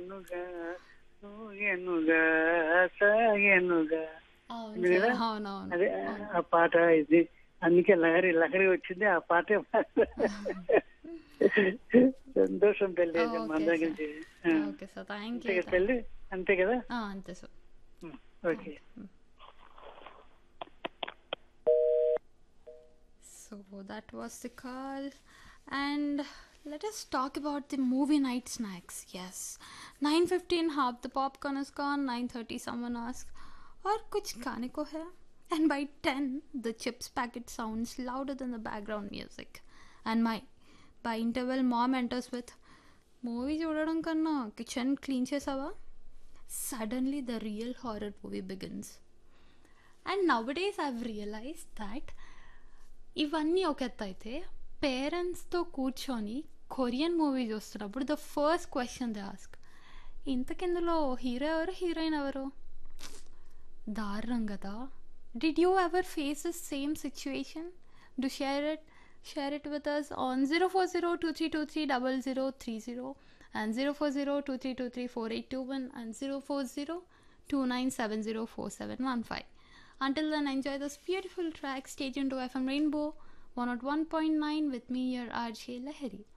సాగెనుగా సోగెనుగా సాగెనుగా అవును ఉంది సార్ కదా? అవునవును అదే ఆ పాట ఇది అందుకే లహరి లహరి వచ్చింది ఆ పాటే సంతోషం పెళ్ళి ఓకే మన దగ్గర నుంచి ఆ. ఓకే సార్ థ్యాంక్ అంతే యూ కదా పెళ్ళి అంతే కదా అంతే sir um, okay So that was the call. And let us talk about the movie night snacks. Yes. 9.15 half the popcorn is gone. 9.30 someone asks, और कुछ खाने को है? And by 10 the chips packet sounds louder than the background music. And my by interval mom enters with movie చూడడం కన్నా kitchen clean చేసావా suddenly the real horror movie begins and now days I've realise that ఇవన్నీ ఒక ఎత్తు అయితే పేరెంట్స్తో కూర్చొని Korean movie చూస్తున్నప్పుడు the first question they ask ఇంతకిందులో హీరో ఎవరు హీరోయిన్ ఎవరు దారుణం కదా did you ever face the same situation do share it share it with us on zero four zero two three two three double zero three zero and zero four zero two three two three four eight two one and zero four zero two nine seven zero four seven one five Until then, enjoy this beautiful track. Stay tuned to FM Rainbow 101.9 with me, your RJ Lahiri.